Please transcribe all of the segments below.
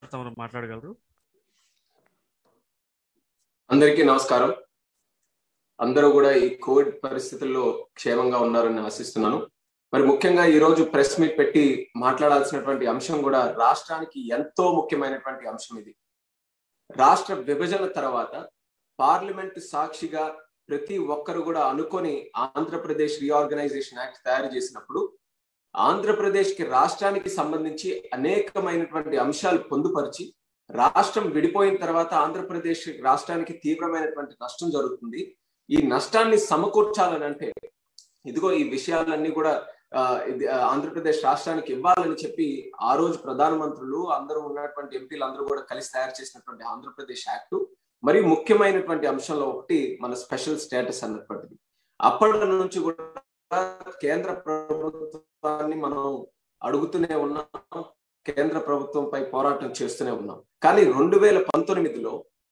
తమరు మాట్లాడగలరు అందరికీ నమస్కారం అందరూ కూడా ఈ కోవిడ్ పరిస్థితుల్లో క్షేమంగా ఉన్నారని ఆశిస్తున్నాను మరి ముఖ్యంగా ఈ రోజు ప్రెస్ మీట్ పెట్టి మాట్లాడాల్సినటువంటి అంశం కూడా రాష్ట్రానికి ఎంతో ముఖ్యమైనటువంటి అంశం ఇది రాష్ట్ర విభజన తర్వాత పార్లమెంట్ సాక్షిగా ప్రతి ఒక్కరు కూడా అనుకొని ఆంధ్రప్రదేశ్ రీఆర్గనైజేషన్ యాక్ట్ తయారు చేసినప్పుడు ఆంధ్రప్రదేశ్ కి రాష్ట్రానికి సంబంధించి అనేకమైనటువంటి అంశాలు పొందుపరిచి రాష్ట్రం విడిపోయిన తర్వాత ఆంధ్రప్రదేశ్ రాష్ట్రానికి తీవ్రమైనటువంటి నష్టం జరుగుతుంది ఈ నష్టాన్ని సమకూర్చాలని అంటే ఇదిగో ఈ విషయాలన్నీ కూడా ఆంధ్రప్రదేశ్ రాష్ట్రానికి ఇవ్వాలని చెప్పి ఆ రోజు ప్రధానమంత్రులు అందరూ ఉన్నటువంటి ఎంపీలు అందరూ కూడా కలిసి తయారు చేసినటువంటి ఆంధ్రప్రదేశ్ యాక్ట్ మరి ముఖ్యమైనటువంటి అంశంలో ఒకటి మన స్పెషల్ స్టేటస్ అన్నటువంటిది అప్పటి నుంచి కూడా కేంద్ర ప్రభుత్వాన్ని మనం అడుగుతూనే ఉన్నాం కేంద్ర ప్రభుత్వంపై పోరాటం చేస్తూనే ఉన్నాం కానీ రెండు వేల పంతొమ్మిదిలో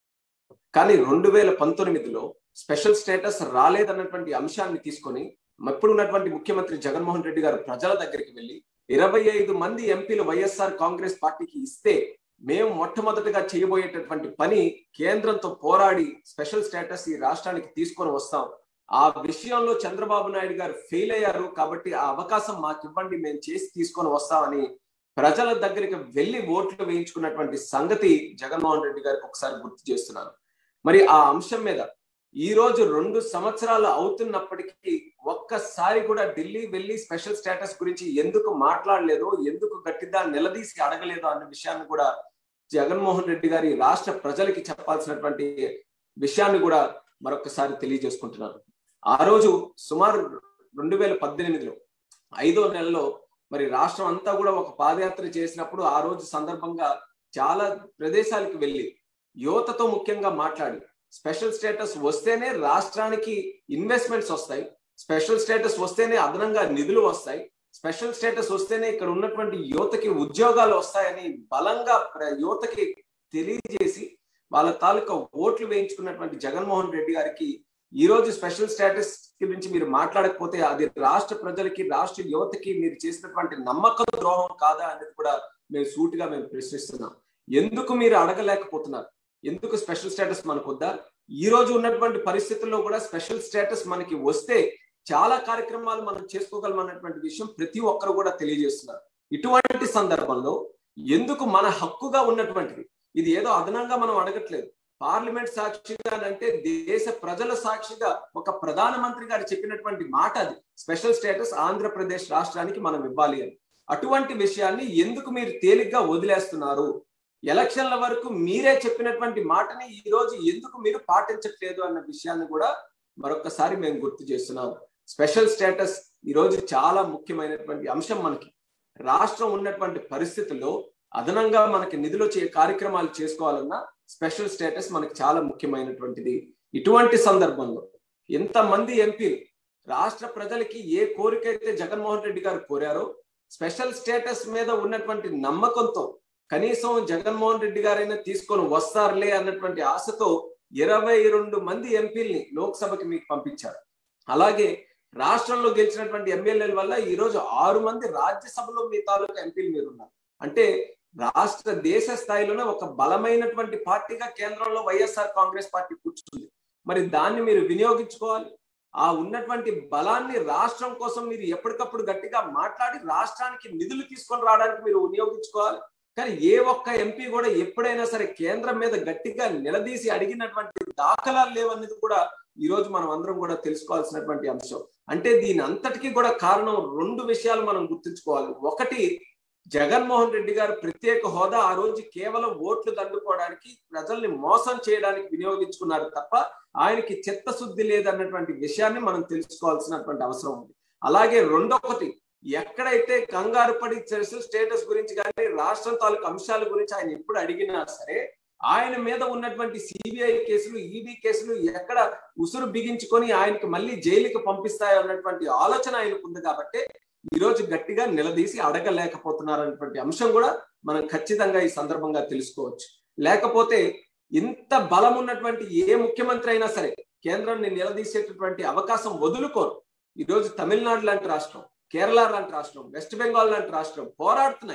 కానీ రెండు వేల పంతొమ్మిదిలో స్పెషల్ స్టేటస్ రాలేదన్నటువంటి అంశాన్ని తీసుకొని ఇప్పుడున్నటువంటి ముఖ్యమంత్రి జగన్మోహన్ రెడ్డి గారు ప్రజల దగ్గరికి వెళ్ళి ఇరవై ఐదు మంది ఎంపీలు వైఎస్ఆర్ కాంగ్రెస్ పార్టీకి ఇస్తే మేము మొట్టమొదటిగా చేయబోయేటటువంటి పని కేంద్రంతో పోరాడి స్పెషల్ స్టేటస్ ఈ రాష్ట్రానికి తీసుకొని వస్తాం ఆ విషయంలో చంద్రబాబు నాయుడు గారు ఫెయిల్ అయ్యారు కాబట్టి ఆ అవకాశం మాకు ఇవ్వండి మేము చేసి తీసుకొని వస్తామని ప్రజల దగ్గరికి వెళ్ళి ఓట్లు వేయించుకున్నటువంటి సంగతి జగన్మోహన్ రెడ్డి గారికి ఒకసారి గుర్తు చేస్తున్నాను మరి ఆ అంశం మీద ఈ రోజు రెండు సంవత్సరాలు అవుతున్నప్పటికీ ఒక్కసారి కూడా ఢిల్లీ వెళ్ళి స్పెషల్ స్టేటస్ గురించి ఎందుకు మాట్లాడలేదు ఎందుకు గట్టిగా నిలదీసి అడగలేదు అన్న విషయాన్ని కూడా జగన్మోహన్ రెడ్డి గారి రాష్ట్ర ప్రజలకి చెప్పాల్సినటువంటి విషయాన్ని కూడా మరొకసారి తెలియజేసుకుంటున్నాను ఆ రోజు సుమారు రెండు వేల పద్దెనిమిదిలో ఐదో నెలలో మరి రాష్ట్రం అంతా కూడా ఒక పాదయాత్ర చేసినప్పుడు ఆ రోజు సందర్భంగా చాలా ప్రదేశాలకు వెళ్ళి యువతతో ముఖ్యంగా మాట్లాడి స్పెషల్ స్టేటస్ వస్తేనే రాష్ట్రానికి ఇన్వెస్ట్మెంట్స్ వస్తాయి స్పెషల్ స్టేటస్ వస్తేనే అదనంగా నిధులు వస్తాయి స్పెషల్ స్టేటస్ వస్తేనే ఇక్కడ ఉన్నటువంటి యువతకి ఉద్యోగాలు వస్తాయని బలంగా యువతకి తెలియజేసి వాళ్ళ తాలూకా ఓట్లు వేయించుకున్నటువంటి జగన్మోహన్ రెడ్డి గారికి ఈ రోజు స్పెషల్ స్టేటస్ గురించి మీరు మాట్లాడకపోతే అది రాష్ట్ర ప్రజలకి రాష్ట్ర యువతకి మీరు చేసినటువంటి నమ్మక ద్రోహం కాదా అనేది కూడా మేము సూటిగా మేము ప్రశ్నిస్తున్నాం ఎందుకు మీరు అడగలేకపోతున్నారు ఎందుకు స్పెషల్ స్టేటస్ మనకు వద్దా ఈ రోజు ఉన్నటువంటి పరిస్థితుల్లో కూడా స్పెషల్ స్టేటస్ మనకి వస్తే చాలా కార్యక్రమాలు మనం చేసుకోగలం అన్నటువంటి విషయం ప్రతి ఒక్కరు కూడా తెలియజేస్తున్నారు ఇటువంటి సందర్భంలో ఎందుకు మన హక్కుగా ఉన్నటువంటిది ఇది ఏదో అదనంగా మనం అడగట్లేదు పార్లమెంట్ సాక్షిగా అంటే దేశ ప్రజల సాక్షిగా ఒక ప్రధానమంత్రి గారు చెప్పినటువంటి మాట అది స్పెషల్ స్టేటస్ ఆంధ్రప్రదేశ్ రాష్ట్రానికి మనం ఇవ్వాలి అని అటువంటి విషయాన్ని ఎందుకు మీరు తేలిగ్గా వదిలేస్తున్నారు ఎలక్షన్ల వరకు మీరే చెప్పినటువంటి మాటని ఈ రోజు ఎందుకు మీరు పాటించట్లేదు అన్న విషయాన్ని కూడా మరొకసారి మేము గుర్తు చేస్తున్నాం స్పెషల్ స్టేటస్ ఈ రోజు చాలా ముఖ్యమైనటువంటి అంశం మనకి రాష్ట్రం ఉన్నటువంటి పరిస్థితుల్లో అదనంగా మనకి నిధులు చే కార్యక్రమాలు చేసుకోవాలన్నా స్పెషల్ స్టేటస్ మనకి చాలా ముఖ్యమైనటువంటిది ఇటువంటి సందర్భంలో ఎంతమంది ఎంపీలు రాష్ట్ర ప్రజలకి ఏ కోరిక అయితే జగన్మోహన్ రెడ్డి గారు కోరారో స్పెషల్ స్టేటస్ మీద ఉన్నటువంటి నమ్మకంతో కనీసం జగన్మోహన్ రెడ్డి గారైనా తీసుకొని వస్తారులే అన్నటువంటి ఆశతో ఇరవై రెండు మంది ఎంపీల్ని లోక్సభకి మీకు పంపించారు అలాగే రాష్ట్రంలో గెలిచినటువంటి ఎమ్మెల్యేల వల్ల ఈ రోజు ఆరు మంది రాజ్యసభలో మీ తాలూకా ఎంపీలు మీరు ఉన్నారు అంటే రాష్ట్ర దేశ స్థాయిలోనే ఒక బలమైనటువంటి పార్టీగా కేంద్రంలో వైఎస్ఆర్ కాంగ్రెస్ పార్టీ కూర్చుంది మరి దాన్ని మీరు వినియోగించుకోవాలి ఆ ఉన్నటువంటి బలాన్ని రాష్ట్రం కోసం మీరు ఎప్పటికప్పుడు గట్టిగా మాట్లాడి రాష్ట్రానికి నిధులు తీసుకొని రావడానికి మీరు వినియోగించుకోవాలి కానీ ఏ ఒక్క ఎంపీ కూడా ఎప్పుడైనా సరే కేంద్రం మీద గట్టిగా నిలదీసి అడిగినటువంటి దాఖలాలు లేవనేది కూడా ఈ రోజు మనం అందరం కూడా తెలుసుకోవాల్సినటువంటి అంశం అంటే దీని అంతటికీ కూడా కారణం రెండు విషయాలు మనం గుర్తుంచుకోవాలి ఒకటి జగన్మోహన్ రెడ్డి గారు ప్రత్యేక హోదా ఆ రోజు కేవలం ఓట్లు దండుకోవడానికి ప్రజల్ని మోసం చేయడానికి వినియోగించుకున్నారు తప్ప ఆయనకి చిత్తశుద్ధి లేదన్నటువంటి విషయాన్ని మనం తెలుసుకోవాల్సినటువంటి అవసరం ఉంది అలాగే రెండొకటి ఎక్కడైతే కంగారు పడి స్టేటస్ గురించి కానీ రాష్ట్రం తాలూకు అంశాల గురించి ఆయన ఎప్పుడు అడిగినా సరే ఆయన మీద ఉన్నటువంటి సిబిఐ కేసులు ఈడీ కేసులు ఎక్కడ ఉసురు బిగించుకొని ఆయనకి మళ్ళీ జైలుకి పంపిస్తాయో అన్నటువంటి ఆలోచన ఆయనకు ఉంది కాబట్టి ఈ రోజు గట్టిగా నిలదీసి అడగలేకపోతున్నారు అనేటువంటి అంశం కూడా మనం ఖచ్చితంగా ఈ సందర్భంగా తెలుసుకోవచ్చు లేకపోతే ఇంత బలం ఉన్నటువంటి ఏ ముఖ్యమంత్రి అయినా సరే కేంద్రాన్ని నిలదీసేటటువంటి అవకాశం వదులుకోరు ఈ రోజు తమిళనాడు లాంటి రాష్ట్రం కేరళ లాంటి రాష్ట్రం వెస్ట్ బెంగాల్ లాంటి రాష్ట్రం పోరాడుతున్నాయి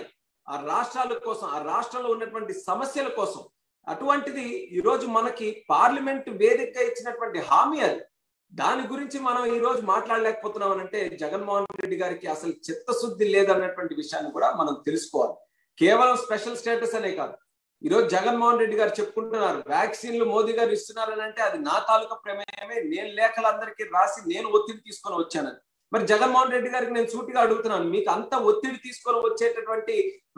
ఆ రాష్ట్రాల కోసం ఆ రాష్ట్రంలో ఉన్నటువంటి సమస్యల కోసం అటువంటిది ఈరోజు మనకి పార్లమెంట్ వేదిక ఇచ్చినటువంటి హామీ అది దాని గురించి మనం ఈ రోజు మాట్లాడలేకపోతున్నాం అంటే జగన్మోహన్ రెడ్డి గారికి అసలు చిత్తశుద్ధి లేదన్నటువంటి విషయాన్ని కూడా మనం తెలుసుకోవాలి కేవలం స్పెషల్ స్టేటస్ అనే కాదు ఈరోజు జగన్మోహన్ రెడ్డి గారు చెప్పుకుంటున్నారు వ్యాక్సిన్లు మోదీ గారు ఇస్తున్నారని అంటే అది నా తాలూకా ప్రమేయమే నేను లేఖలందరికీ రాసి నేను ఒత్తిడి తీసుకొని వచ్చానని మరి జగన్మోహన్ రెడ్డి గారికి నేను సూటిగా అడుగుతున్నాను మీకు అంత ఒత్తిడి తీసుకొని వచ్చేటటువంటి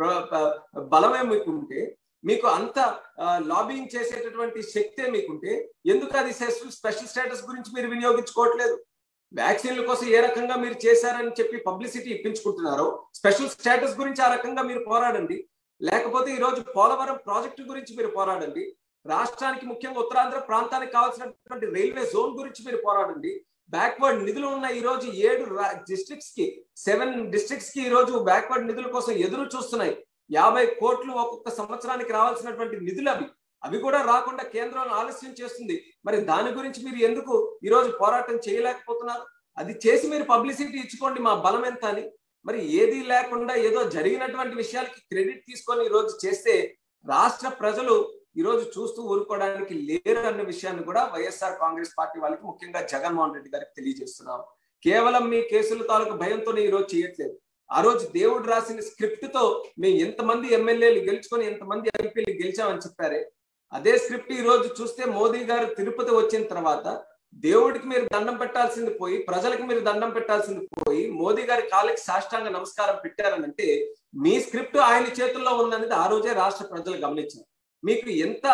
బలమే మీకుంటే మీకు అంత లాబింగ్ చేసేటటువంటి శక్తే మీకుంటే ఎందుకు అది స్పెషల్ స్టేటస్ గురించి మీరు వినియోగించుకోవట్లేదు వ్యాక్సిన్ల కోసం ఏ రకంగా మీరు చేశారని చెప్పి పబ్లిసిటీ ఇప్పించుకుంటున్నారో స్పెషల్ స్టేటస్ గురించి ఆ రకంగా మీరు పోరాడండి లేకపోతే ఈ రోజు పోలవరం ప్రాజెక్టు గురించి మీరు పోరాడండి రాష్ట్రానికి ముఖ్యంగా ఉత్తరాంధ్ర ప్రాంతానికి కావాల్సినటువంటి రైల్వే జోన్ గురించి మీరు పోరాడండి బ్యాక్వర్డ్ నిధులు ఉన్న ఈ రోజు ఏడు డిస్ట్రిక్ట్స్ కి సెవెన్ డిస్ట్రిక్ట్స్ కి ఈ రోజు బ్యాక్వర్డ్ నిధుల కోసం ఎదురు చూస్తున్నాయి యాభై కోట్లు ఒక్కొక్క సంవత్సరానికి రావాల్సినటువంటి నిధులు అవి అవి కూడా రాకుండా కేంద్రం ఆలస్యం చేస్తుంది మరి దాని గురించి మీరు ఎందుకు ఈ రోజు పోరాటం చేయలేకపోతున్నారు అది చేసి మీరు పబ్లిసిటీ ఇచ్చుకోండి మా బలం ఎంత అని మరి ఏది లేకుండా ఏదో జరిగినటువంటి విషయాలకి క్రెడిట్ తీసుకొని ఈ రోజు చేస్తే రాష్ట్ర ప్రజలు ఈ రోజు చూస్తూ ఊరుకోవడానికి లేరు అన్న విషయాన్ని కూడా వైఎస్ఆర్ కాంగ్రెస్ పార్టీ వాళ్ళకి ముఖ్యంగా జగన్మోహన్ రెడ్డి గారికి తెలియజేస్తున్నాం కేవలం మీ కేసుల తాలూకు భయంతోనే ఈ రోజు చేయట్లేదు ఆ రోజు దేవుడు రాసిన స్క్రిప్ట్ తో మేము ఎంతమంది ఎమ్మెల్యేలు గెలుచుకొని ఎంతమంది ఎంపీలు గెలిచామని చెప్పారే అదే స్క్రిప్ట్ ఈ రోజు చూస్తే మోదీ గారు తిరుపతి వచ్చిన తర్వాత దేవుడికి మీరు దండం పెట్టాల్సింది పోయి ప్రజలకు మీరు దండం పెట్టాల్సింది పోయి మోదీ గారి కాళ్ళకి సాష్టాంగ నమస్కారం పెట్టారనంటే మీ స్క్రిప్ట్ ఆయన చేతుల్లో ఉందనేది ఆ రోజే రాష్ట్ర ప్రజలు గమనించారు మీకు ఎంత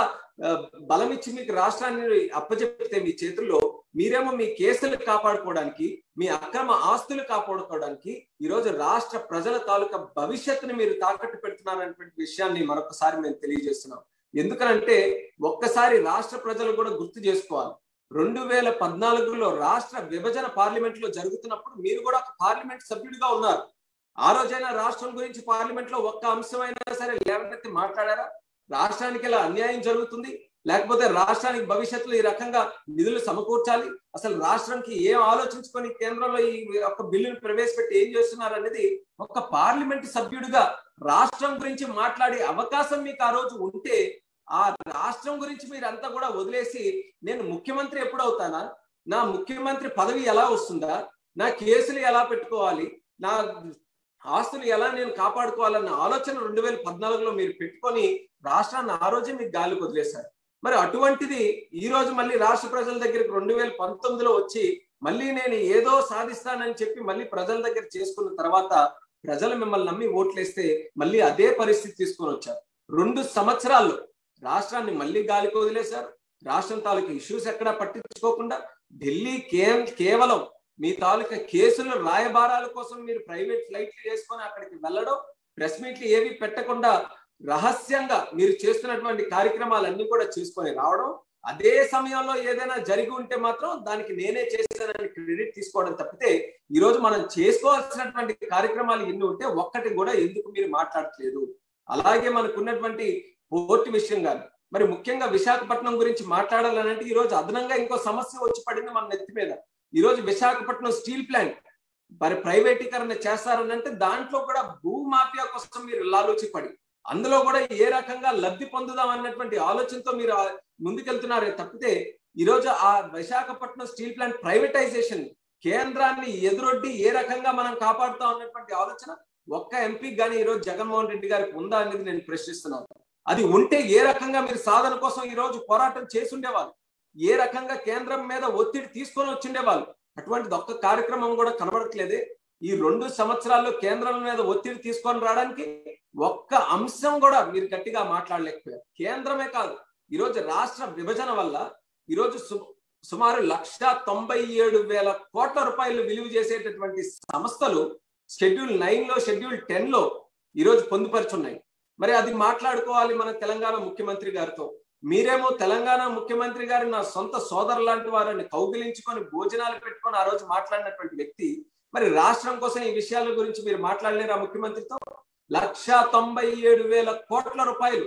బలం ఇచ్చి మీకు రాష్ట్రాన్ని అప్పచెప్తే మీ చేతుల్లో మీరేమో మీ కేసులు కాపాడుకోవడానికి మీ అక్రమ ఆస్తులు కాపాడుకోవడానికి ఈ రోజు రాష్ట్ర ప్రజల తాలూకా భవిష్యత్తుని మీరు తాకట్టు పెడుతున్నారనేటువంటి విషయాన్ని మరొకసారి మేము తెలియజేస్తున్నాం ఎందుకనంటే ఒక్కసారి రాష్ట్ర ప్రజలు కూడా గుర్తు చేసుకోవాలి రెండు వేల పద్నాలుగులో రాష్ట్ర విభజన పార్లమెంట్ లో జరుగుతున్నప్పుడు మీరు కూడా ఒక పార్లమెంట్ సభ్యుడిగా ఉన్నారు ఆ రోజైనా రాష్ట్రం గురించి పార్లమెంట్ లో ఒక్క అంశమైనా సరే లేవనెత్తి మాట్లాడారా రాష్ట్రానికి ఇలా అన్యాయం జరుగుతుంది లేకపోతే రాష్ట్రానికి భవిష్యత్తులో ఈ రకంగా నిధులు సమకూర్చాలి అసలు రాష్ట్రానికి ఏం ఆలోచించుకొని కేంద్రంలో ఈ ఒక్క బిల్లును ప్రవేశపెట్టి ఏం చేస్తున్నారు అనేది ఒక పార్లమెంట్ సభ్యుడిగా రాష్ట్రం గురించి మాట్లాడే అవకాశం మీకు ఆ రోజు ఉంటే ఆ రాష్ట్రం గురించి మీరు అంతా కూడా వదిలేసి నేను ముఖ్యమంత్రి ఎప్పుడు అవుతానా నా ముఖ్యమంత్రి పదవి ఎలా వస్తుందా నా కేసులు ఎలా పెట్టుకోవాలి నా ఆస్తులు ఎలా నేను కాపాడుకోవాలన్న ఆలోచన రెండు వేల పద్నాలుగులో మీరు పెట్టుకొని రాష్ట్రాన్ని ఆ రోజే మీకు గాలికి వదిలేశారు మరి అటువంటిది ఈ రోజు మళ్ళీ రాష్ట్ర ప్రజల దగ్గరికి రెండు వేల పంతొమ్మిదిలో వచ్చి మళ్ళీ నేను ఏదో సాధిస్తానని చెప్పి మళ్ళీ ప్రజల దగ్గర చేసుకున్న తర్వాత ప్రజలు మిమ్మల్ని నమ్మి ఓట్లేస్తే మళ్ళీ అదే పరిస్థితి తీసుకొని వచ్చారు రెండు సంవత్సరాల్లో రాష్ట్రాన్ని మళ్ళీ గాలికి వదిలేశారు రాష్ట్రం తాలూకా ఇష్యూస్ ఎక్కడా పట్టించుకోకుండా ఢిల్లీ కేవలం మీ తాలూకా కేసులు రాయబారాల కోసం మీరు ప్రైవేట్ ఫ్లైట్లు వేసుకొని అక్కడికి వెళ్ళడం ప్రెస్ మీట్లు ఏవి పెట్టకుండా రహస్యంగా మీరు చేస్తున్నటువంటి కార్యక్రమాలన్నీ కూడా చేసుకొని రావడం అదే సమయంలో ఏదైనా జరిగి ఉంటే మాత్రం దానికి నేనే చేశానని క్రెడిట్ తీసుకోవడం తప్పితే ఈ రోజు మనం చేసుకోవాల్సినటువంటి కార్యక్రమాలు ఎన్ని ఉంటే ఒక్కటి కూడా ఎందుకు మీరు మాట్లాడట్లేదు అలాగే మనకున్నటువంటి పోర్టు విషయం కానీ మరి ముఖ్యంగా విశాఖపట్నం గురించి మాట్లాడాలనంటే ఈ రోజు అదనంగా ఇంకో సమస్య వచ్చి పడింది మన నెత్తి మీద ఈ రోజు విశాఖపట్నం స్టీల్ ప్లాంట్ మరి ప్రైవేటీకరణ చేస్తారనంటే దాంట్లో కూడా భూ మాఫియా కోసం మీరు లాలోచి పడి అందులో కూడా ఏ రకంగా లబ్ధి పొందుదాం అన్నటువంటి ఆలోచనతో మీరు ముందుకెళ్తున్నారే తప్పితే ఈరోజు ఆ విశాఖపట్నం స్టీల్ ప్లాంట్ ప్రైవేటైజేషన్ కేంద్రాన్ని ఎదురొడ్డి ఏ రకంగా మనం కాపాడుతాం అన్నటువంటి ఆలోచన ఒక్క ఎంపీ కానీ ఈరోజు జగన్మోహన్ రెడ్డి గారికి ఉందా అనేది నేను ప్రశ్నిస్తున్నాను అది ఉంటే ఏ రకంగా మీరు సాధన కోసం ఈ రోజు పోరాటం చేసి ఉండేవాళ్ళు ఏ రకంగా కేంద్రం మీద ఒత్తిడి తీసుకొని వచ్చిండేవాళ్ళు అటువంటిది ఒక్క కార్యక్రమం కూడా కనబడట్లేదే ఈ రెండు సంవత్సరాల్లో కేంద్రం మీద ఒత్తిడి తీసుకొని రావడానికి ఒక్క అంశం కూడా మీరు గట్టిగా మాట్లాడలేకపోయారు కేంద్రమే కాదు ఈరోజు రాష్ట్ర విభజన వల్ల ఈరోజు సుమారు లక్ష తొంభై ఏడు వేల కోట్ల రూపాయలు విలువ చేసేటటువంటి సంస్థలు షెడ్యూల్ నైన్ లో షెడ్యూల్ టెన్ లో ఈరోజు పొందుపరుచున్నాయి మరి అది మాట్లాడుకోవాలి మన తెలంగాణ ముఖ్యమంత్రి గారితో మీరేమో తెలంగాణ ముఖ్యమంత్రి గారు నా సొంత సోదరు లాంటి వారిని కౌగిలించుకొని భోజనాలు పెట్టుకొని ఆ రోజు మాట్లాడినటువంటి వ్యక్తి మరి రాష్ట్రం కోసం ఈ విషయాల గురించి మీరు మాట్లాడలేరా ముఖ్యమంత్రితో లక్ష తొంభై ఏడు వేల కోట్ల రూపాయలు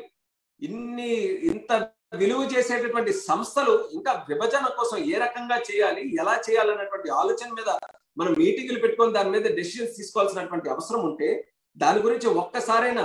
ఇన్ని ఇంత విలువ చేసేటటువంటి సంస్థలు ఇంకా విభజన కోసం ఏ రకంగా చేయాలి ఎలా చేయాలన్నటువంటి ఆలోచన మీద మనం మీటింగులు పెట్టుకొని దాని మీద డెసిషన్స్ తీసుకోవాల్సినటువంటి అవసరం ఉంటే దాని గురించి ఒక్కసారైనా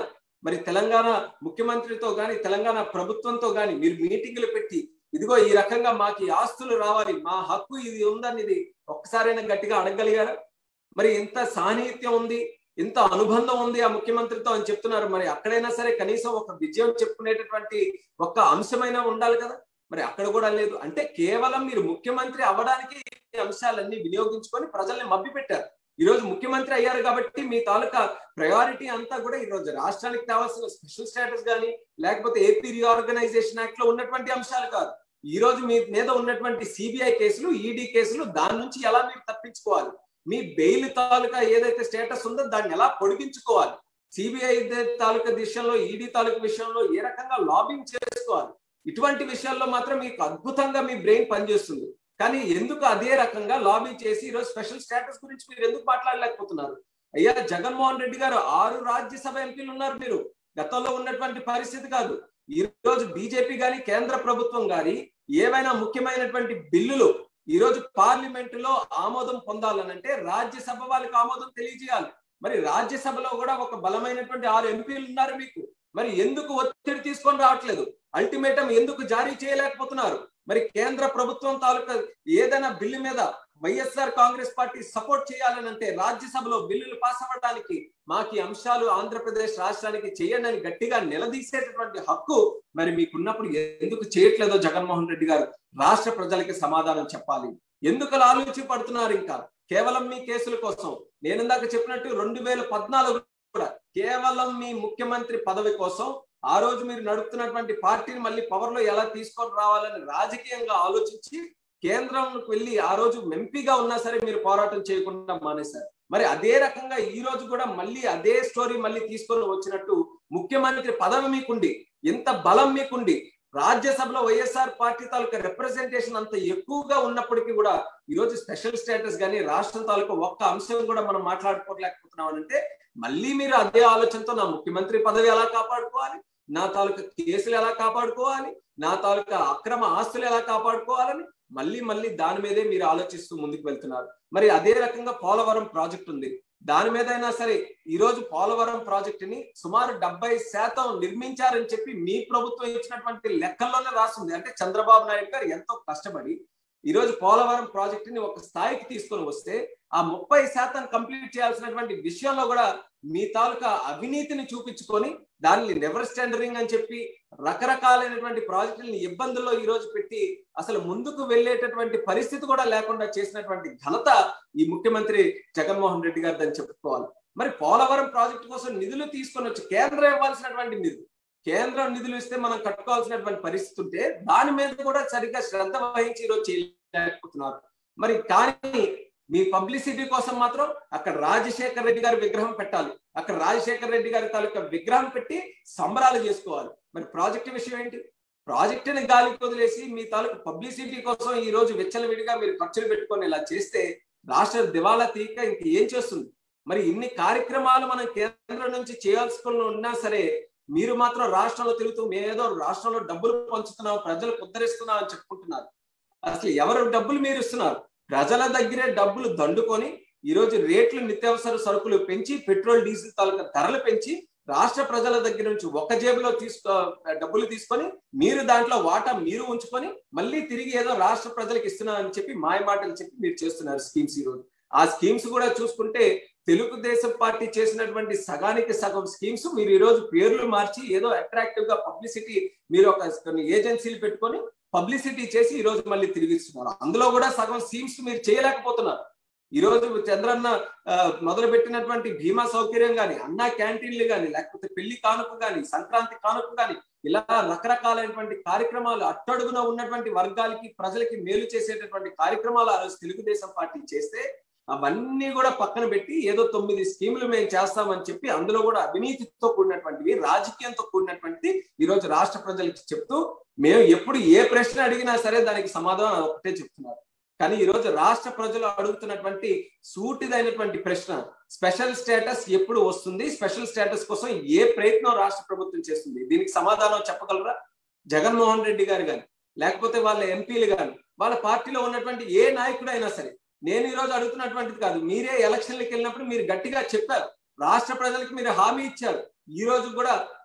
మరి తెలంగాణ ముఖ్యమంత్రితో గాని తెలంగాణ ప్రభుత్వంతో గాని మీరు మీటింగులు పెట్టి ఇదిగో ఈ రకంగా మాకు ఈ ఆస్తులు రావాలి మా హక్కు ఇది ఉందని ఇది ఒక్కసారైనా గట్టిగా అడగగలిగారా మరి ఇంత సాన్నిహిత్యం ఉంది ఇంత అనుబంధం ఉంది ఆ ముఖ్యమంత్రితో అని చెప్తున్నారు మరి అక్కడైనా సరే కనీసం ఒక విజయం చెప్పుకునేటటువంటి ఒక్క అంశమైనా ఉండాలి కదా మరి అక్కడ కూడా లేదు అంటే కేవలం మీరు ముఖ్యమంత్రి అవ్వడానికి ఈ అంశాలన్నీ వినియోగించుకొని ప్రజల్ని మభ్య పెట్టారు ఈ రోజు ముఖ్యమంత్రి అయ్యారు కాబట్టి మీ తాలూకా ప్రయారిటీ అంతా కూడా ఈ రోజు రాష్ట్రానికి కావాల్సిన స్పెషల్ స్టేటస్ కానీ లేకపోతే ఏపీ రీఆర్గనైజేషన్ యాక్ట్ లో ఉన్నటువంటి అంశాలు కాదు ఈ రోజు మీ మీద ఉన్నటువంటి సిబిఐ కేసులు ఈడీ కేసులు దాని నుంచి ఎలా మీరు తప్పించుకోవాలి మీ బెయిల్ తాలూకా ఏదైతే స్టేటస్ ఉందో దాన్ని ఎలా పొడిగించుకోవాలి సిబిఐ తాలూకా విషయంలో ఈడీ తాలూకా విషయంలో ఏ రకంగా లాబింగ్ చేసుకోవాలి ఇటువంటి విషయాల్లో మాత్రం మీకు అద్భుతంగా మీ బ్రెయిన్ పనిచేస్తుంది కానీ ఎందుకు అదే రకంగా లాబీ చేసి ఈరోజు స్పెషల్ స్టేటస్ గురించి మీరు ఎందుకు మాట్లాడలేకపోతున్నారు అయ్యా జగన్మోహన్ రెడ్డి గారు ఆరు రాజ్యసభ ఎంపీలు ఉన్నారు మీరు గతంలో ఉన్నటువంటి పరిస్థితి కాదు ఈ రోజు బీజేపీ గాని కేంద్ర ప్రభుత్వం గాని ఏవైనా ముఖ్యమైనటువంటి బిల్లులు ఈ రోజు పార్లమెంట్ లో ఆమోదం పొందాలనంటే రాజ్యసభ వాళ్ళకి ఆమోదం తెలియజేయాలి మరి రాజ్యసభలో కూడా ఒక బలమైనటువంటి ఆరు ఎంపీలు ఉన్నారు మీకు మరి ఎందుకు ఒత్తిడి తీసుకొని రావట్లేదు అల్టిమేటం ఎందుకు జారీ చేయలేకపోతున్నారు మరి కేంద్ర ప్రభుత్వం తాలూకా ఏదైనా బిల్లు మీద వైఎస్ఆర్ కాంగ్రెస్ పార్టీ సపోర్ట్ చేయాలనంటే రాజ్యసభలో బిల్లులు పాస్ అవ్వడానికి మాకు ఈ అంశాలు ఆంధ్రప్రదేశ్ రాష్ట్రానికి చేయండి అని గట్టిగా నిలదీసేటటువంటి హక్కు మరి మీకున్నప్పుడు ఎందుకు చేయట్లేదో జగన్మోహన్ రెడ్డి గారు రాష్ట్ర ప్రజలకి సమాధానం చెప్పాలి ఎందుకు ఆలోచి పడుతున్నారు ఇంకా కేవలం మీ కేసుల కోసం నేను ఇందాక చెప్పినట్టు రెండు వేల పద్నాలుగు కూడా కేవలం మీ ముఖ్యమంత్రి పదవి కోసం ఆ రోజు మీరు నడుపుతున్నటువంటి పార్టీని మళ్ళీ పవర్ లో ఎలా తీసుకొని రావాలని రాజకీయంగా ఆలోచించి కేంద్రంకి వెళ్ళి ఆ రోజు ఎంపీగా ఉన్నా సరే మీరు పోరాటం చేయకుండా మానేశారు మరి అదే రకంగా ఈ రోజు కూడా మళ్ళీ అదే స్టోరీ మళ్ళీ తీసుకొని వచ్చినట్టు ముఖ్యమంత్రి పదవి మీకుండి ఎంత బలం మీకుండి రాజ్యసభలో వైఎస్ఆర్ పార్టీ తాలూకా రిప్రజెంటేషన్ అంత ఎక్కువగా ఉన్నప్పటికీ కూడా ఈ రోజు స్పెషల్ స్టేటస్ కానీ రాష్ట్రం తాలూకా ఒక్క అంశం కూడా మనం మాట్లాడుకోలేకపోతున్నాం అంటే మళ్ళీ మీరు అదే ఆలోచనతో నా ముఖ్యమంత్రి పదవి ఎలా కాపాడుకోవాలి నా తాలూకా కేసులు ఎలా కాపాడుకోవాలి నా తాలూకా అక్రమ ఆస్తులు ఎలా కాపాడుకోవాలని మళ్ళీ మళ్ళీ దాని మీదే మీరు ఆలోచిస్తూ ముందుకు వెళ్తున్నారు మరి అదే రకంగా పోలవరం ప్రాజెక్ట్ ఉంది దాని మీద అయినా సరే ఈ రోజు పోలవరం ప్రాజెక్టుని సుమారు డెబ్బై శాతం నిర్మించారని చెప్పి మీ ప్రభుత్వం ఇచ్చినటువంటి లెక్కల్లోనే రాస్తుంది అంటే చంద్రబాబు నాయుడు గారు ఎంతో కష్టపడి ఈ రోజు పోలవరం ప్రాజెక్టుని ఒక స్థాయికి తీసుకొని వస్తే ఆ ముప్పై శాతం కంప్లీట్ చేయాల్సినటువంటి విషయంలో కూడా మీ తాలూకా అవినీతిని చూపించుకొని దాన్ని నెవర్ స్టాండరింగ్ అని చెప్పి రకరకాలైనటువంటి ప్రాజెక్టులని ఇబ్బందుల్లో ఈ రోజు పెట్టి అసలు ముందుకు వెళ్ళేటటువంటి పరిస్థితి కూడా లేకుండా చేసినటువంటి ఘనత ఈ ముఖ్యమంత్రి జగన్మోహన్ రెడ్డి గారు అని చెప్పుకోవాలి మరి పోలవరం ప్రాజెక్టు కోసం నిధులు తీసుకొని వచ్చి కేంద్రం ఇవ్వాల్సినటువంటి నిధులు కేంద్రం నిధులు ఇస్తే మనం కట్టుకోవాల్సినటువంటి పరిస్థితి ఉంటే దాని మీద కూడా సరిగ్గా శ్రద్ధ వహించి ఈరోజు చేయలేకపోతున్నారు మరి కానీ మీ పబ్లిసిటీ కోసం మాత్రం అక్కడ రాజశేఖర్ రెడ్డి గారి విగ్రహం పెట్టాలి అక్కడ రాజశేఖర్ రెడ్డి గారి తాలూకా విగ్రహం పెట్టి సంబరాలు చేసుకోవాలి మరి ప్రాజెక్టు విషయం ఏంటి ప్రాజెక్టుని గాలికి వదిలేసి మీ తాలూకు పబ్లిసిటీ కోసం ఈ రోజు విచ్చలవిడిగా మీరు ఖర్చులు పెట్టుకొని ఇలా చేస్తే రాష్ట్ర దివాలా తీక ఇంక ఏం చేస్తుంది మరి ఇన్ని కార్యక్రమాలు మనం కేంద్రం నుంచి చేయాల్సుకుని ఉన్నా సరే మీరు మాత్రం రాష్ట్రంలో తిరుగుతూ మేమేదో రాష్ట్రంలో డబ్బులు పంచుతున్నాం ప్రజలకు ఉద్ధరిస్తున్నాం అని చెప్పుకుంటున్నారు అసలు ఎవరు డబ్బులు మీరు ఇస్తున్నారు ప్రజల దగ్గరే డబ్బులు దండుకొని ఈ రోజు రేట్లు నిత్యావసర సరుకులు పెంచి పెట్రోల్ డీజిల్ తాలూకా ధరలు పెంచి రాష్ట్ర ప్రజల దగ్గర నుంచి ఒక జేబులో తీసుకో డబ్బులు తీసుకొని మీరు దాంట్లో వాటా మీరు ఉంచుకొని మళ్ళీ తిరిగి ఏదో రాష్ట్ర ప్రజలకు ఇస్తున్నారని చెప్పి మాయ మాటలు చెప్పి మీరు చేస్తున్నారు స్కీమ్స్ ఈ రోజు ఆ స్కీమ్స్ కూడా చూసుకుంటే తెలుగుదేశం పార్టీ చేసినటువంటి సగానికి సగం స్కీమ్స్ మీరు ఈ రోజు పేర్లు మార్చి ఏదో అట్రాక్టివ్ గా పబ్లిసిటీ మీరు ఒక కొన్ని ఏజెన్సీలు పెట్టుకొని పబ్లిసిటీ చేసి ఈ రోజు మళ్ళీ తిరిగిస్తున్నారు అందులో కూడా సగం స్కీమ్స్ మీరు చేయలేకపోతున్నారు ఈ రోజు చంద్రన్న మొదలు పెట్టినటువంటి బీమా సౌకర్యం కానీ అన్న క్యాంటీన్లు కానీ లేకపోతే పెళ్లి కానుక కానీ సంక్రాంతి కానుక కానీ ఇలా రకరకాలైనటువంటి కార్యక్రమాలు అట్టడుగున ఉన్నటువంటి వర్గాలకి ప్రజలకి మేలు చేసేటటువంటి కార్యక్రమాలు ఆ రోజు తెలుగుదేశం పార్టీ చేస్తే అవన్నీ కూడా పక్కన పెట్టి ఏదో తొమ్మిది స్కీములు మేము చేస్తామని చెప్పి అందులో కూడా అవినీతితో కూడినటువంటివి రాజకీయంతో కూడినటువంటిది ఈ రోజు రాష్ట్ర ప్రజలకి చెప్తూ మేము ఎప్పుడు ఏ ప్రశ్న అడిగినా సరే దానికి సమాధానం ఒకటే చెప్తున్నారు కానీ ఈ రోజు రాష్ట్ర ప్రజలు అడుగుతున్నటువంటి సూటిదైనటువంటి ప్రశ్న స్పెషల్ స్టేటస్ ఎప్పుడు వస్తుంది స్పెషల్ స్టేటస్ కోసం ఏ ప్రయత్నం రాష్ట్ర ప్రభుత్వం చేస్తుంది దీనికి సమాధానం చెప్పగలరా జగన్మోహన్ రెడ్డి గారు కానీ లేకపోతే వాళ్ళ ఎంపీలు కానీ వాళ్ళ పార్టీలో ఉన్నటువంటి ఏ నాయకుడు అయినా సరే నేను ఈ రోజు అడుగుతున్నటువంటిది కాదు మీరే ఎలక్షన్లకు వెళ్ళినప్పుడు మీరు గట్టిగా చెప్పారు రాష్ట్ర ప్రజలకు మీరు హామీ ఇచ్చారు ఈ రోజు కూడా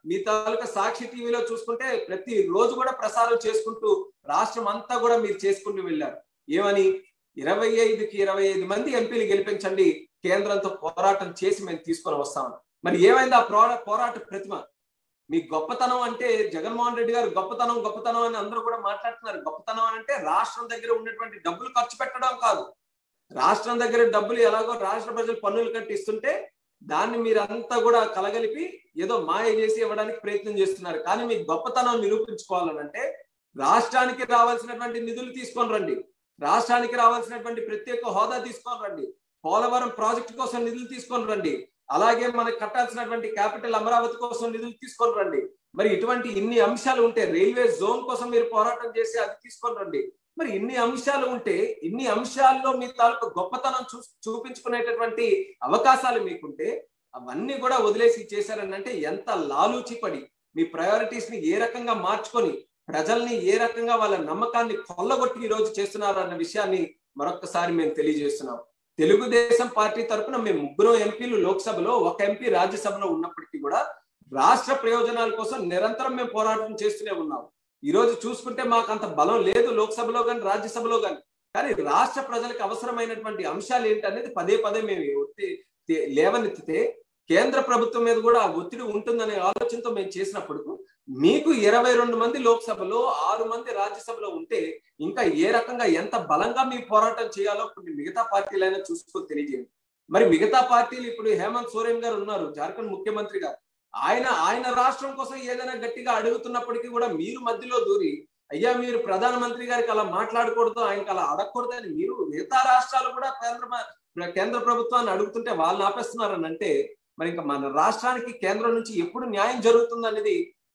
మీ తాలూకా సాక్షి టీవీలో చూసుకుంటే ప్రతి రోజు కూడా ప్రసారం చేసుకుంటూ రాష్ట్రం అంతా కూడా మీరు చేసుకుంటూ వెళ్ళారు ఏమని ఇరవై ఐదుకి ఇరవై ఐదు మంది ఎంపీలు గెలిపించండి కేంద్రంతో పోరాటం చేసి మేము తీసుకొని వస్తామని మరి ఏమైంది ఆ పోరా పోరాట ప్రతిమ మీ గొప్పతనం అంటే జగన్మోహన్ రెడ్డి గారు గొప్పతనం గొప్పతనం అని అందరూ కూడా మాట్లాడుతున్నారు గొప్పతనం అని అంటే రాష్ట్రం దగ్గర ఉన్నటువంటి డబ్బులు ఖర్చు పెట్టడం కాదు రాష్ట్రం దగ్గర డబ్బులు ఎలాగో రాష్ట్ర ప్రజలు పన్నులు కట్టి ఇస్తుంటే దాన్ని మీరంతా కూడా కలగలిపి ఏదో మాయ చేసి ఇవ్వడానికి ప్రయత్నం చేస్తున్నారు కానీ మీ గొప్పతనం నిరూపించుకోవాలనంటే రాష్ట్రానికి రావాల్సినటువంటి నిధులు తీసుకొని రండి రాష్ట్రానికి రావాల్సినటువంటి ప్రత్యేక హోదా తీసుకొని రండి పోలవరం ప్రాజెక్టు కోసం నిధులు తీసుకొని రండి అలాగే మనకు కట్టాల్సినటువంటి క్యాపిటల్ అమరావతి కోసం నిధులు తీసుకొని రండి మరి ఇటువంటి ఇన్ని అంశాలు ఉంటే రైల్వే జోన్ కోసం మీరు పోరాటం చేసి అది తీసుకొని రండి మరి ఇన్ని అంశాలు ఉంటే ఇన్ని అంశాల్లో మీ తాలూకు గొప్పతనం చూ చూపించుకునేటటువంటి అవకాశాలు మీకుంటే అవన్నీ కూడా వదిలేసి చేశారని అంటే ఎంత లాలూచి పడి మీ ప్రయారిటీస్ ని ఏ రకంగా మార్చుకొని ప్రజల్ని ఏ రకంగా వాళ్ళ నమ్మకాన్ని కొల్లగొట్టి ఈ రోజు చేస్తున్నారు అన్న విషయాన్ని మరొకసారి మేము తెలియజేస్తున్నాం తెలుగుదేశం పార్టీ తరఫున మేము ముగ్గురు ఎంపీలు లోక్సభలో ఒక ఎంపీ రాజ్యసభలో ఉన్నప్పటికీ కూడా రాష్ట్ర ప్రయోజనాల కోసం నిరంతరం మేము పోరాటం చేస్తూనే ఉన్నాం ఈ రోజు చూసుకుంటే మాకు అంత బలం లేదు లోక్సభలో కానీ రాజ్యసభలో కానీ కానీ రాష్ట్ర ప్రజలకు అవసరమైనటువంటి అంశాలు ఏంటి అనేది పదే పదే మేము ఒత్తి లేవనెత్తితే కేంద్ర ప్రభుత్వం మీద కూడా ఆ ఒత్తిడి ఉంటుందనే ఆలోచనతో మేము చేసినప్పుడు మీకు ఇరవై రెండు మంది లోక్సభలో ఆరు మంది రాజ్యసభలో ఉంటే ఇంకా ఏ రకంగా ఎంత బలంగా మీ పోరాటం చేయాలో కొన్ని మిగతా పార్టీలైనా చూసుకొని తెలియజేయండి మరి మిగతా పార్టీలు ఇప్పుడు హేమంత్ సోరెన్ గారు ఉన్నారు జార్ఖండ్ ముఖ్యమంత్రి గారు ఆయన ఆయన రాష్ట్రం కోసం ఏదైనా గట్టిగా అడుగుతున్నప్పటికీ కూడా మీరు మధ్యలో దూరి అయ్యా మీరు ప్రధానమంత్రి గారికి అలా మాట్లాడకూడదు ఆయనకి అలా అడగకూడదు అని మీరు మిగతా రాష్ట్రాలు కూడా కేంద్ర కేంద్ర ప్రభుత్వాన్ని అడుగుతుంటే వాళ్ళని ఆపేస్తున్నారని అంటే మరి ఇంకా మన రాష్ట్రానికి కేంద్రం నుంచి ఎప్పుడు న్యాయం జరుగుతుంది అనేది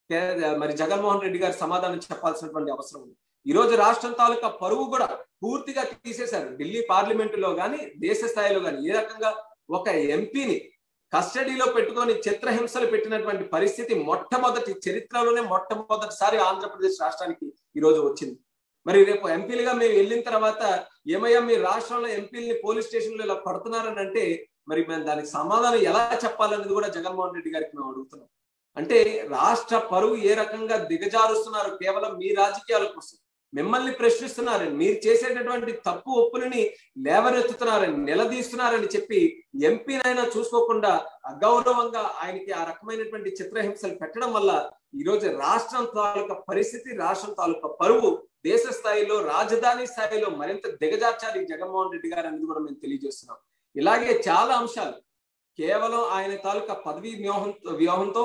మరి జగన్మోహన్ రెడ్డి గారి సమాధానం చెప్పాల్సినటువంటి అవసరం ఉంది ఈ రోజు రాష్ట్రం తాలూకా పరువు కూడా పూర్తిగా తీసేశారు ఢిల్లీ పార్లమెంటులో కానీ దేశ స్థాయిలో కానీ ఏ రకంగా ఒక ఎంపీని కస్టడీలో పెట్టుకొని చిత్రహింసలు పెట్టినటువంటి పరిస్థితి మొట్టమొదటి చరిత్రలోనే మొట్టమొదటిసారి ఆంధ్రప్రదేశ్ రాష్ట్రానికి ఈ రోజు వచ్చింది మరి రేపు ఎంపీలుగా మేము వెళ్ళిన తర్వాత ఏమయ్యా మీ రాష్ట్రంలో ఎంపీలని పోలీస్ స్టేషన్లో ఇలా పడుతున్నారని అంటే మరి మేము దానికి సమాధానం ఎలా చెప్పాలనేది కూడా జగన్మోహన్ రెడ్డి గారికి మేము అడుగుతున్నాం అంటే రాష్ట్ర పరువు ఏ రకంగా దిగజారుస్తున్నారు కేవలం మీ రాజకీయాల కోసం మిమ్మల్ని ప్రశ్నిస్తున్నారని మీరు చేసేటటువంటి తప్పు ఒప్పులని లేవనెత్తుతున్నారని నిలదీస్తున్నారని చెప్పి ఎంపీనైనా చూసుకోకుండా అగౌరవంగా ఆయనకి ఆ రకమైనటువంటి చిత్రహింసలు పెట్టడం వల్ల ఈ రోజు రాష్ట్రం తాలూకా పరిస్థితి రాష్ట్రం తాలూకా పరువు దేశ స్థాయిలో రాజధాని స్థాయిలో మరింత దిగజార్చాలి జగన్మోహన్ రెడ్డి గారు అనేది కూడా మేము తెలియజేస్తున్నాం ఇలాగే చాలా అంశాలు కేవలం ఆయన తాలూకా పదవి వ్యూహం వ్యూహంతో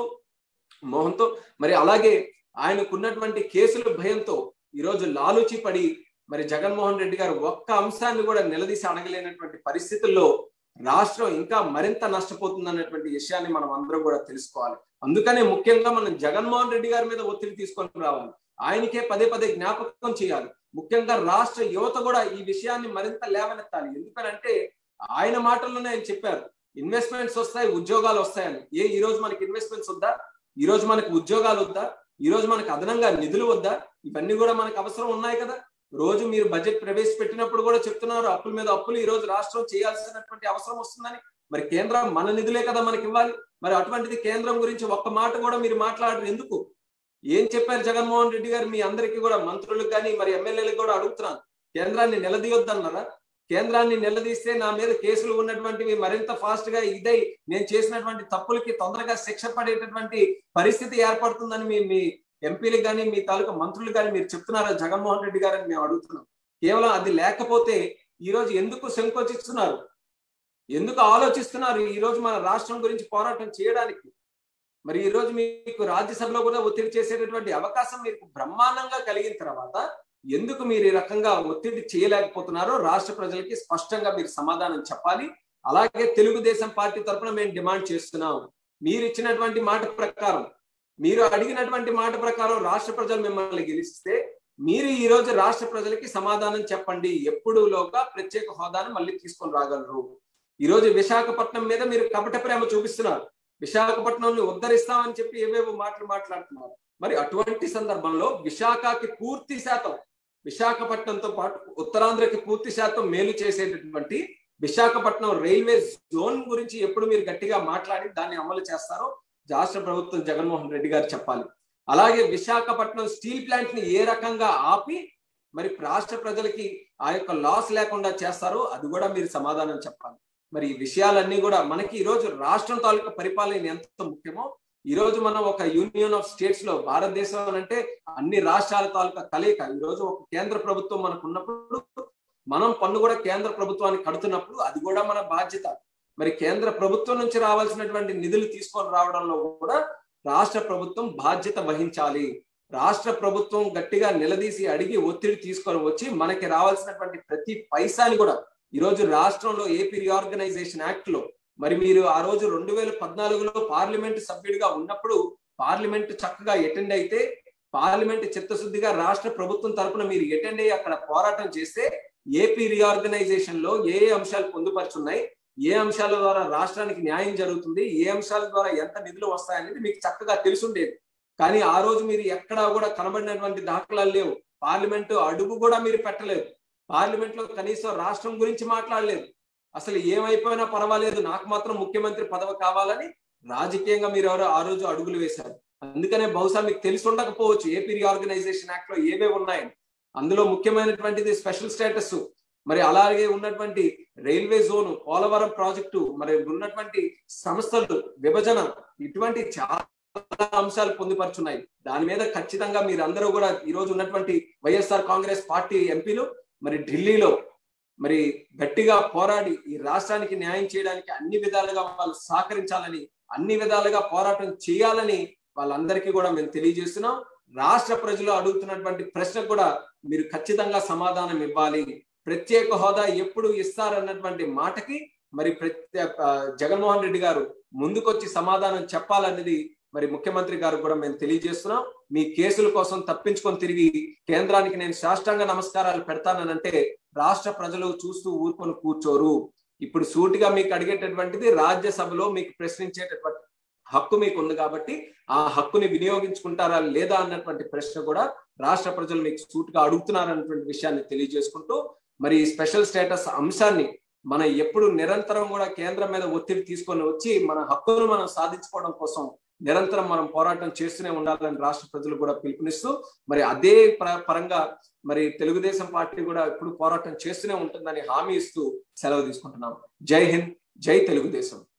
మోహంతో మరి అలాగే ఆయనకున్నటువంటి కేసుల భయంతో ఈరోజు లాలూచి పడి మరి జగన్మోహన్ రెడ్డి గారు ఒక్క అంశాన్ని కూడా నిలదీసి అడగలేనటువంటి పరిస్థితుల్లో రాష్ట్రం ఇంకా మరింత నష్టపోతుంది అన్నటువంటి విషయాన్ని మనం అందరం కూడా తెలుసుకోవాలి అందుకనే ముఖ్యంగా మనం జగన్మోహన్ రెడ్డి గారి మీద ఒత్తిడి తీసుకొని రావాలి ఆయనకే పదే పదే జ్ఞాపకం చేయాలి ముఖ్యంగా రాష్ట్ర యువత కూడా ఈ విషయాన్ని మరింత లేవనెత్తాలి ఎందుకనంటే ఆయన మాటల్లోనే ఆయన చెప్పారు ఇన్వెస్ట్మెంట్స్ వస్తాయి ఉద్యోగాలు వస్తాయని ఏ ఈ రోజు మనకి ఇన్వెస్ట్మెంట్స్ వద్దా ఈ రోజు మనకి ఉద్యోగాలు వద్దా ఈ రోజు మనకు అదనంగా నిధులు వద్దా ఇవన్నీ కూడా మనకు అవసరం ఉన్నాయి కదా రోజు మీరు బడ్జెట్ ప్రవేశపెట్టినప్పుడు కూడా చెప్తున్నారు అప్పుల మీద అప్పులు ఈ రోజు రాష్ట్రం చేయాల్సినటువంటి అవసరం వస్తుందని మరి కేంద్రం మన నిధులే కదా మనకి ఇవ్వాలి మరి అటువంటిది కేంద్రం గురించి ఒక్క మాట కూడా మీరు మాట్లాడరు ఎందుకు ఏం చెప్పారు జగన్మోహన్ రెడ్డి గారు మీ అందరికీ కూడా మంత్రులకు కానీ మరి ఎమ్మెల్యేలకు కూడా అడుగుతున్నాను కేంద్రాన్ని నిలదీయొద్దన్నారా కేంద్రాన్ని నిలదీస్తే నా మీద కేసులు ఉన్నటువంటివి మరింత ఫాస్ట్ గా ఇదై నేను చేసినటువంటి తప్పులకి తొందరగా శిక్ష పడేటటువంటి పరిస్థితి ఏర్పడుతుందని మీ మీ ఎంపీలకు కానీ మీ తాలూకా మంత్రులు కానీ మీరు చెప్తున్నారా జగన్మోహన్ రెడ్డి గారని మేము అడుగుతున్నాం కేవలం అది లేకపోతే ఈ రోజు ఎందుకు సంకోచిస్తున్నారు ఎందుకు ఆలోచిస్తున్నారు ఈ రోజు మన రాష్ట్రం గురించి పోరాటం చేయడానికి మరి ఈ రోజు మీకు రాజ్యసభలో కూడా ఒత్తిడి చేసేటటువంటి అవకాశం మీకు బ్రహ్మాండంగా కలిగిన తర్వాత ఎందుకు మీరు ఈ రకంగా ఒత్తిడి చేయలేకపోతున్నారో రాష్ట్ర ప్రజలకి స్పష్టంగా మీరు సమాధానం చెప్పాలి అలాగే తెలుగుదేశం పార్టీ తరఫున మేము డిమాండ్ చేస్తున్నాం మీరు ఇచ్చినటువంటి మాట ప్రకారం మీరు అడిగినటువంటి మాట ప్రకారం రాష్ట్ర ప్రజలు మిమ్మల్ని గెలిస్తే మీరు ఈ రోజు రాష్ట్ర ప్రజలకి సమాధానం చెప్పండి ఎప్పుడులోగా ప్రత్యేక హోదాను మళ్ళీ తీసుకొని రాగలరు ఈ రోజు విశాఖపట్నం మీద మీరు కపట ప్రేమ చూపిస్తున్నారు విశాఖపట్నం ఉద్ధరిస్తామని చెప్పి ఏవేవో మాటలు మాట్లాడుతున్నారు మరి అటువంటి సందర్భంలో విశాఖకి పూర్తి శాతం విశాఖపట్నంతో పాటు ఉత్తరాంధ్రకి పూర్తి శాతం మేలు చేసేటటువంటి విశాఖపట్నం రైల్వే జోన్ గురించి ఎప్పుడు మీరు గట్టిగా మాట్లాడి దాన్ని అమలు చేస్తారో రాష్ట్ర ప్రభుత్వం జగన్మోహన్ రెడ్డి గారు చెప్పాలి అలాగే విశాఖపట్నం స్టీల్ ప్లాంట్ ని ఏ రకంగా ఆపి మరి రాష్ట్ర ప్రజలకి ఆ యొక్క లాస్ లేకుండా చేస్తారో అది కూడా మీరు సమాధానం చెప్పాలి మరి ఈ విషయాలన్నీ కూడా మనకి ఈ రోజు రాష్ట్రం తాలూకా పరిపాలన ఎంత ముఖ్యమో ఈ రోజు మనం ఒక యూనియన్ ఆఫ్ స్టేట్స్ లో భారతదేశం అంటే అన్ని రాష్ట్రాల తాలూకా కలయిక ఈ రోజు ఒక కేంద్ర ప్రభుత్వం మనకు ఉన్నప్పుడు మనం పన్ను కూడా కేంద్ర ప్రభుత్వానికి కడుతున్నప్పుడు అది కూడా మన బాధ్యత మరి కేంద్ర ప్రభుత్వం నుంచి రావాల్సినటువంటి నిధులు తీసుకొని రావడంలో కూడా రాష్ట్ర ప్రభుత్వం బాధ్యత వహించాలి రాష్ట్ర ప్రభుత్వం గట్టిగా నిలదీసి అడిగి ఒత్తిడి తీసుకొని వచ్చి మనకి రావాల్సినటువంటి ప్రతి పైసాని కూడా ఈ రోజు రాష్ట్రంలో ఏపీ రీఆర్గనైజేషన్ యాక్ట్ లో మరి మీరు ఆ రోజు రెండు వేల పద్నాలుగులో పార్లమెంట్ సభ్యుడిగా ఉన్నప్పుడు పార్లమెంట్ చక్కగా అటెండ్ అయితే పార్లమెంట్ చిత్తశుద్ధిగా రాష్ట్ర ప్రభుత్వం తరపున మీరు అటెండ్ అయ్యి అక్కడ పోరాటం చేస్తే ఏపీ రీఆర్గనైజేషన్ లో ఏ ఏ అంశాలు పొందుపరుచున్నాయి ఏ అంశాల ద్వారా రాష్ట్రానికి న్యాయం జరుగుతుంది ఏ అంశాల ద్వారా ఎంత నిధులు వస్తాయనేది మీకు చక్కగా తెలుసుండేది కానీ ఆ రోజు మీరు ఎక్కడా కూడా కనబడినటువంటి దాఖలాలు లేవు పార్లమెంటు అడుగు కూడా మీరు పెట్టలేదు పార్లమెంట్ లో కనీసం రాష్ట్రం గురించి మాట్లాడలేదు అసలు ఏమైపోయినా పర్వాలేదు నాకు మాత్రం ముఖ్యమంత్రి పదవి కావాలని రాజకీయంగా మీరు ఎవరో ఆ రోజు అడుగులు వేశారు అందుకనే బహుశా మీకు తెలిసి ఉండకపోవచ్చు ఏపీ రీఆర్గనైజేషన్ యాక్ట్ లో ఏవేవి ఉన్నాయి అందులో ముఖ్యమైనటువంటిది స్పెషల్ స్టేటస్ మరి అలాగే ఉన్నటువంటి రైల్వే జోన్ పోలవరం ప్రాజెక్టు మరి ఉన్నటువంటి సంస్థలు విభజన ఇటువంటి చాలా అంశాలు పొందుపరుచున్నాయి దాని మీద ఖచ్చితంగా మీరు అందరూ కూడా ఈ రోజు ఉన్నటువంటి వైఎస్ఆర్ కాంగ్రెస్ పార్టీ ఎంపీలు మరి ఢిల్లీలో మరి గట్టిగా పోరాడి ఈ రాష్ట్రానికి న్యాయం చేయడానికి అన్ని విధాలుగా వాళ్ళు సహకరించాలని అన్ని విధాలుగా పోరాటం చేయాలని వాళ్ళందరికీ కూడా మేము తెలియజేస్తున్నాం రాష్ట్ర ప్రజలు అడుగుతున్నటువంటి ప్రశ్నకు కూడా మీరు ఖచ్చితంగా సమాధానం ఇవ్వాలి ప్రత్యేక హోదా ఎప్పుడు ఇస్తారన్నటువంటి మాటకి మరి ప్రత్యేక జగన్మోహన్ రెడ్డి గారు ముందుకొచ్చి సమాధానం చెప్పాలన్నది మరి ముఖ్యమంత్రి గారు కూడా మేము తెలియజేస్తున్నాం మీ కేసుల కోసం తప్పించుకొని తిరిగి కేంద్రానికి నేను సాష్టాంగ నమస్కారాలు పెడతానంటే రాష్ట్ర ప్రజలు చూస్తూ ఊరుకొని కూర్చోరు ఇప్పుడు సూటిగా మీకు అడిగేటటువంటిది రాజ్యసభలో మీకు ప్రశ్నించేటటువంటి హక్కు మీకు ఉంది కాబట్టి ఆ హక్కుని వినియోగించుకుంటారా లేదా అన్నటువంటి ప్రశ్న కూడా రాష్ట్ర ప్రజలు మీకు సూటుగా అడుగుతున్నారన్నటువంటి విషయాన్ని తెలియజేసుకుంటూ మరి స్పెషల్ స్టేటస్ అంశాన్ని మనం ఎప్పుడు నిరంతరం కూడా కేంద్రం మీద ఒత్తిడి తీసుకొని వచ్చి మన హక్కును మనం సాధించుకోవడం కోసం నిరంతరం మనం పోరాటం చేస్తూనే ఉండాలని రాష్ట్ర ప్రజలు కూడా పిలుపునిస్తూ మరి అదే పరంగా మరి తెలుగుదేశం పార్టీ కూడా ఇప్పుడు పోరాటం చేస్తూనే ఉంటుందని హామీ ఇస్తూ సెలవు తీసుకుంటున్నాం జై హింద్ జై తెలుగుదేశం